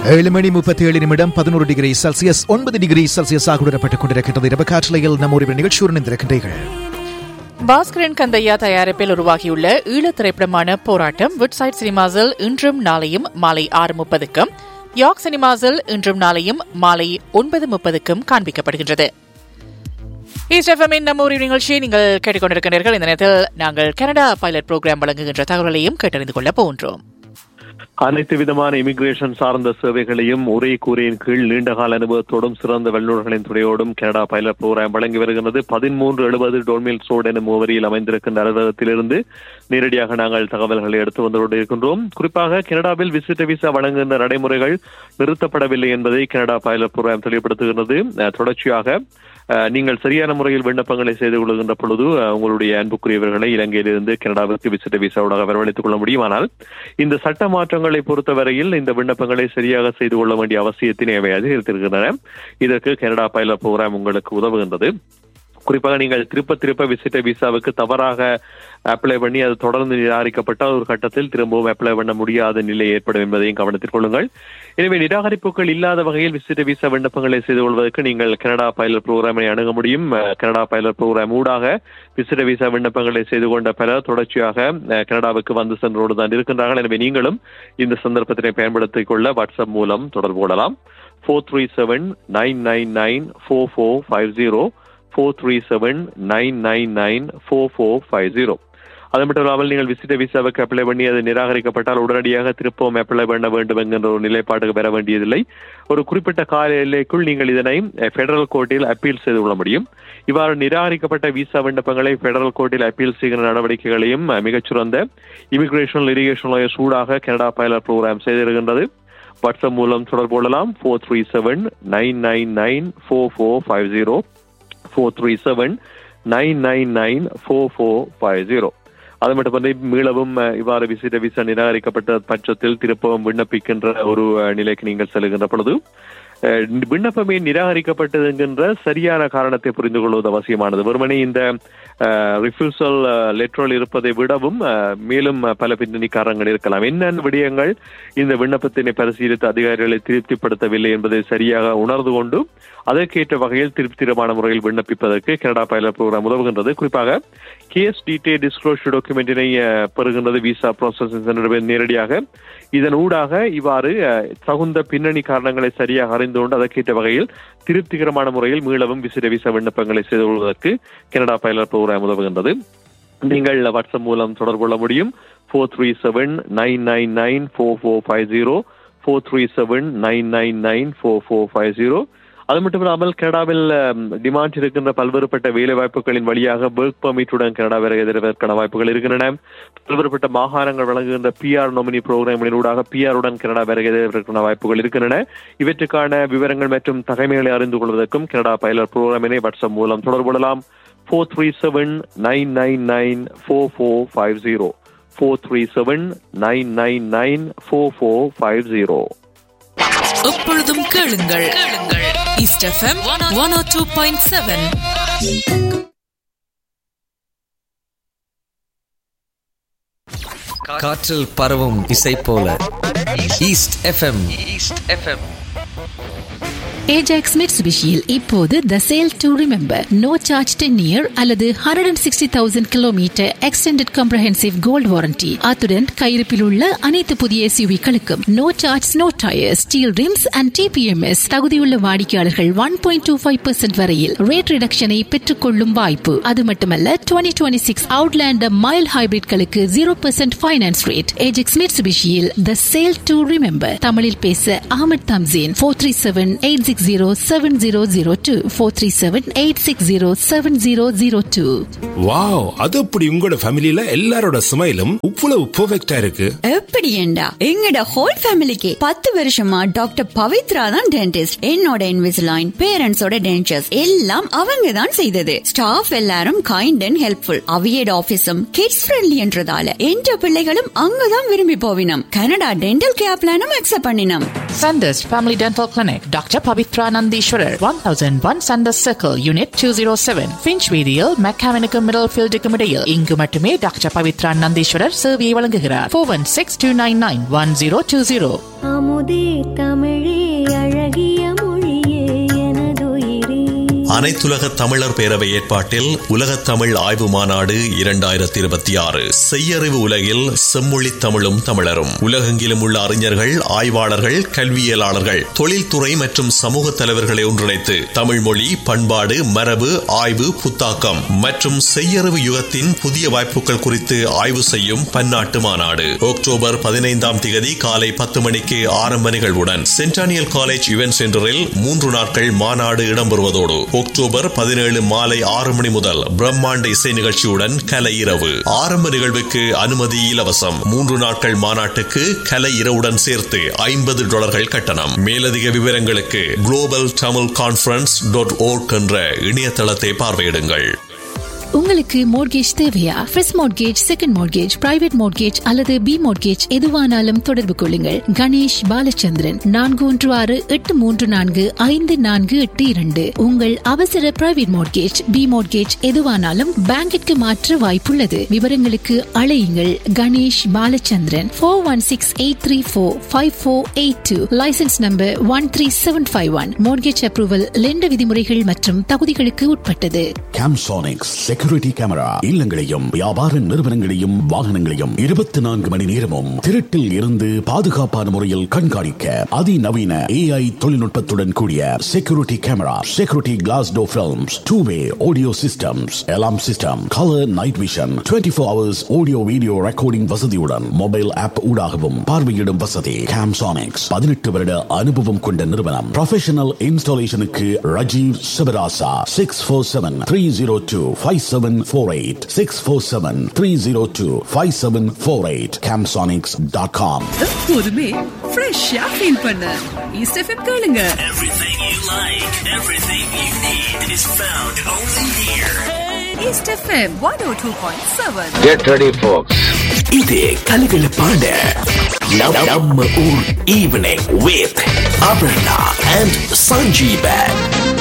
ஏழு மணி முப்பத்தி ஏழு நிமிடம் பதினோரு டிகிரி செல்சியஸ் ஒன்பது டிகிரி செல்சியஸ் ஆக உணரப்பட்டுக் கொண்டிருக்கின்றது இரவு காற்றலையில் நம்ம ஒரு நிகழ்ச்சியுடன் இருந்திருக்கின்றீர்கள் பாஸ்கரன் கந்தையா தயாரிப்பில் உருவாகியுள்ள ஈழத் திரைப்படமான போராட்டம் விட்சைட் சினிமாஸில் இன்றும் நாளையும் மாலை ஆறு முப்பதுக்கும் யாக் சினிமாஸில் இன்றும் நாளையும் மாலை ஒன்பது முப்பதுக்கும் காண்பிக்கப்படுகின்றது ஈஸ்ட் எஃப்எம்மின் நம்ம ஒரு நிகழ்ச்சியை நீங்கள் கேட்டுக்கொண்டிருக்கிறீர்கள் இந்த நேரத்தில் நாங்கள் கனடா பைலட் புரோகிராம் வழங்குகின்ற தகவல்களையும் கேட்டறிந்து கொள்ள போகின்றோம் அனைத்து விதமான இமிகிரேஷன் சார்ந்த சேவைகளையும் ஒரே கூரையின் கீழ் நீண்டகால அனுபவத்தோடும் சிறந்த வல்லுநர்களின் துணையோடும் கனடா பைலட் புரோகிராம் வழங்கி வருகிறது பதிமூன்று எழுபது டோன்மில் ரோடு எனும் முகவரியில் அமைந்திருக்கின்ற அலுவலகத்திலிருந்து நேரடியாக நாங்கள் தகவல்களை எடுத்து வந்து கொண்டிருக்கின்றோம் குறிப்பாக கனடாவில் விசிட்ட விசா வழங்குகின்ற நடைமுறைகள் நிறுத்தப்படவில்லை என்பதை கனடா பைலட் புரோகிராம் தெளிவுபடுத்துகிறது அஹ், தொடர்ச்சியாக அஹ், நீங்கள் சரியான முறையில் விண்ணப்பங்களை செய்து கொள்கின்ற பொழுது அஹ், உங்களுடைய அன்புக்குரியவர்களை இலங்கையிலிருந்து கனடாவிற்கு விசிட்ட விசாவோட வரவழைத்துக் கொள்ள முடியும் ஆனால் இந்த சட்ட மாற்றங்களை பொறுத்தவரையில் இந்த விண்ணப்பங்களை சரியாக செய்து கொள்ள வேண்டிய அவசியத்தினை அவை அதிகரித்திருக்கின்றன இதற்கு கனடா பைலட் புரோகிராம் உங்களுக்கு உதவுகின்றது குறிப்பாக நீங்கள் திருப்ப திருப்ப விசிட்ட விசாவுக்கு தவறாக அப்ளை பண்ணி அது தொடர்ந்து நிராகரிக்கப்பட்டால் ஒரு கட்டத்தில் திரும்பவும் அப்ளை பண்ண முடியாத நிலை ஏற்படும் என்பதையும் கவனத்தில் கொள்ளுங்கள் எனவே நிராகரிப்புகள் இல்லாத வகையில் விசிட்ட விசா விண்ணப்பங்களை செய்து கொள்வதற்கு நீங்கள் கனடா பைலட் புரோகிராமை அணுக முடியும் அஹ், கனடா பைலட் புரோகிராம் ஊடாக விசிட்ட விசா விண்ணப்பங்களை செய்து கொண்ட பலர் தொடர்ச்சியாக அஹ், கனடாவுக்கு வந்து சென்றோடு தான் இருக்கின்றார்கள் எனவே நீங்களும் இந்த சந்தர்ப்பத்தினை பயன்படுத்திக் கொள்ள வாட்ஸ்அப் மூலம் தொடர்பு கொள்ளலாம் four three seven nine nine nine four four five zero four three seven nine nine nine four four five zero அது மட்டும் இல்லாமல் நீங்கள் விசிட்ட விசாவுக்கு அப்ளை பண்ணி அது நிராகரிக்கப்பட்டால் உடனடியாக திருப்பவும் அப்ளை பண்ண வேண்டும் என்கின்ற ஒரு நிலைப்பாட்டுக்கு பெற வேண்டியதில்லை ஒரு குறிப்பிட்ட கால எல்லைக்குள் நீங்கள் இதனை பெடரல் கோர்ட்டில் அப்பீல் செய்து கொள்ள முடியும் இவ்வாறு நிராகரிக்கப்பட்ட விசா விண்ணப்பங்களை பெடரல் கோர்ட்டில் அப்பீல் செய்கிற நடவடிக்கைகளையும் அஹ், மிகச்சிறந்த இமிகிரேஷன் லிரிகேஷன் லாயர் சூடாக கனடா பைலட் ப்ரோக்ராம் செய்திருக்கின்றது வாட்ஸ்அப் மூலம் தொடர்பு கொள்ளலாம் four three seven nine nine nine four four five zero four three seven nine nine nine four four five zero அது மட்டுமல்ல மீளவும் அஹ், இவ்வாறு விசிட்ட விசா நிராகரிக்கப்பட்ட பட்சத்தில் திருப்பவும் விண்ணப்பிக்கின்ற ஒரு அஹ், நிலைக்கு நீங்கள் செல்கின்ற பொழுது அஹ், விண்ணப்பமே நிராகரிக்கப்பட்டது என்கின்ற சரியான காரணத்தை புரிந்து கொள்வது அவசியமானது வெறுமனே இந்த ரிஃப்யூசல் லெட்டரில் இருப்பதை விடவும் அஹ், மேலும் அஹ், பல பின்னணி காரணங்கள் இருக்கலாம் என்னென்ன விடயங்கள் இந்த விண்ணப்பத்தினை பரிசீலித்து அதிகாரிகளை திருப்திப்படுத்தவில்லை என்பதை சரியாக உணர்ந்து கொண்டு அதற்கேற்ற வகையில் திருப்திகரமான முறையில் விண்ணப்பிப்பதற்கு கனடா பைலட் ப்ரோக்ராம் உதவுகின்றது குறிப்பாக கேஸ் டீடைல் டிஸ்க்ளோஷர் டாக்குமெண்டினை அஹ், பெறுகின்றது விசா ப்ராசஸிங் சென்டர் நேரடியாக இதன் ஊடாக இவ்வாறு அஹ், தகுந்த பின்னணி காரணங்களை சரியாக அறிந்து கொண்டு அதற்கேற்ற வகையில் திருப்திகரமான முறையில் மீளவும் விசிற விசா விண்ணப்பங்களை செய்து கொள்வதற்கு கனடா பைலட் ப்ரோக்ராம் உதவுகின்றது நீங்கள் வாட்ஸ்அப் மூலம் தொடர்பு கொள்ள முடியும் four three seven nine nine nine four four five zero four three seven nine nine nine four four five zero அது மட்டும் இல்லாமல் கனடாவில் டிமாண்ட் இருக்கின்ற பல்வேறுபட்ட வேலை வாய்ப்புகளின் வழியாக ஒர்க் பர்மிட்டுடன் கனடா வருவதற்கான வாய்ப்புகள் இருக்கின்றன பல்வேறுபட்ட மாகாணங்கள் வழங்குகின்ற பிஆர் நொமினி புரோகிராமின் ஊடாக பிஆர் உடன் கனடா வருவதற்கான வாய்ப்புகள் இருக்கின்றன இவற்றுக்கான விவரங்கள் மற்றும் தகமைகளை அறிந்து கொள்வதற்கும் கனடா பைலட் புரோகிராமினை வாட்ஸ்அப் மூலம் தொடர்பு கொள்ளலாம் four three seven nine nine nine four four five zero four three seven nine nine nine four four five zero எப்பொழுதும் கேளுங்கள் கேளுங்கள் East FM one O two point seven காற்றில் பரவும் இசை போல East FM East FM Ajax மிட்சுபிஷியில் இப்போது the sale to remember no charge ten year அல்லது hundred and sixty thousand kilometre extended comprehensive gold warranty அத்துடன் கையிருப்பில் உள்ள அனைத்து புதிய எஸ்யூவிகளுக்கும் no charge no tyre steel rims and TPMS தகுதியுள்ள வாடிக்கையாளர்கள் one point two five percent வரையில் ரேட் ரிடக்ஷனை பெற்றுக்கொள்ளும் வாய்ப்பு அது மட்டுமல்ல twenty twenty six Outlander mile ஹைபிரிட்களுக்கு zero percent finance rate Ajax மிட்சுபிஷியில் த சேல் டு ரிமெம்பர் தமிழில் பேச அகமது தம்சேன் four three seven eight six zero seven zero zero two four three seven eight six zero seven zero zero two wow அது அப்படி உங்களோட ஃபேமிலில எல்லாரோட ஸ்மைலும் இவ்வளவு பெர்ஃபெக்ட்டா இருக்கு எப்படி ஏண்டா எங்கட ஹோல் ஃபேமிலிக்கு பத்து வருஷமா டாக்டர் பவித்ரா தான் டென்டிஸ்ட் என்னோட இன்விசிலைன் பேரண்ட்ஸோட டென்டர்ஸ் எல்லாம் அவங்க தான் செய்தது ஸ்டாஃப் எல்லாரும் கைண்ட் அண்ட் ஹெல்ப்ஃபுல் அவியட் ஆபீஸும் கிட்ஸ் ஃப்ரெண்ட்லி என்றதால என்ற பிள்ளைகளும் அங்கதான் விரும்பி போவினம் கனடா டென்டல் கேர் பிளானும் அக்செப்ட் பண்ணினோம் Sanders Family Dental Clinic, Dr. Pavitra Nandishwarar, 1001 Sanders Circle, Unit 207, Finch Medial, Mechanical Middlefield இடையில் இங்கு மட்டுமே டாக்டர் பவித்ரா நந்தீஸ்வரர் சேவையை வழங்குகிறார் four one six two nine nine one zero two zero அமுதே தமிழே அழகிய மொழியே எனதுயிரே அனைத்துலக தமிழர் பேரவை ஏற்பாட்டில் உலகத் தமிழ் ஆய்வு மாநாடு இரண்டாயிரத்தி இருபத்தி ஆறு செய்யறிவு உலகில் செம்மொழி தமிழும் தமிழரும் உலகெங்கிலும் உள்ள அறிஞர்கள் ஆய்வாளர்கள் கல்வியலாளர்கள் தொழில்துறை மற்றும் சமூக தலைவர்களை ஒன்றிணைத்து தமிழ் மொழி பண்பாடு மரபு ஆய்வு புத்தாக்கம் மற்றும் செய்யறிவு யுகத்தின் புதிய வாய்ப்புகள் குறித்து ஆய்வு செய்யும் பன்னாட்டு மாநாடு அக்டோபர் பதினைந்தாம் திகதி காலை பத்து மணிக்கு ஆரம்ப நிகழ்வுடன் சென்டானியல் காலேஜ் இவென்ட் சென்டரில் மூன்று நாட்கள் மாநாடு இடம்பெறுவதோடு அக்டோபர் பதினேழு மாலை ஆறு மணி முதல் பிரம்மாண்ட இசை நிகழ்ச்சியுடன் கலை இரவு ஆரம்ப நிகழ்வுக்கு அனுமதி இலவசம் மூன்று நாட்கள் மாநாட்டுக்கு கலை இரவுடன் சேர்த்து ஐம்பது டாலர்கள் கட்டணம் மேலதிக விவரங்களுக்கு global Tamil conference dot org என்ற இணையதளத்தை பார்வையிடுங்கள் உங்களுக்கு மோட்கேஜ் தேவையா first mortgage second mortgage private mortgage அல்லது பி மோட்கேஜ் எதுவானாலும் தொடர்பு கொள்ளுங்கள் கணேஷ் பாலச்சந்திரன் நான்கு ஒன்று ஆறு எட்டு மூன்று நான்கு ஐந்து நான்கு எட்டு இரண்டு உங்கள் அவசர பிரைவேட் மோட்கேஜ் பி மோட்கேஜ் எதுவானாலும் பேங்கிற்கு மாற்ற வாய்ப்புள்ளது விவரங்களுக்கு அழையுங்கள் Ganesh Balachandran four one six eight three four five four eight two licence number one three seven five one mortgage approval lender விதிமுறைகள் மற்றும் தகுதிகளுக்கு உட்பட்டது கேம்சோனிக்ஸ் செக்யூரிட்டி கேமரா இல்லங்களையும் வியாபார நிறுவனங்களையும் வாகனங்களையும் இருபத்தி நான்கு மணி நேரமும் திருட்டில் இருந்து பாதுகாப்பான முறையில் கண்காணிக்க அதிநவீன ஏஐ தொழில்நுட்பத்துடன் கூடிய security camera security glass door films two way audio systems alarm system colour night vision twenty four hours audio video recording வசதியுடன் மொபைல் ஆப் ஊடாகவும் பார்வையிடும் வசதி கேம்சானிக்ஸ் பதினெட்டு வருட அனுபவம் கொண்ட நிறுவனம் ப்ரொஃபஷனல் இன்ஸ்டாலேஷனுக்கு Rajeev Sivarasa six four seven three zero two five seven four eight six four seven three zero two five seven four eight Camsonics dot com எப்போதுமே ஃப்ரெஷ்ஷா ஃபீல் பண்ண ஈஸ்ட் எஃப்எம் கேளுங்க Everything you like, everything you need is found only here. East FM one O two point seven Get ready, folks. இது கலகலப்பான நம்- நம்ம ஊர் evening with Aparna and Sanjeevan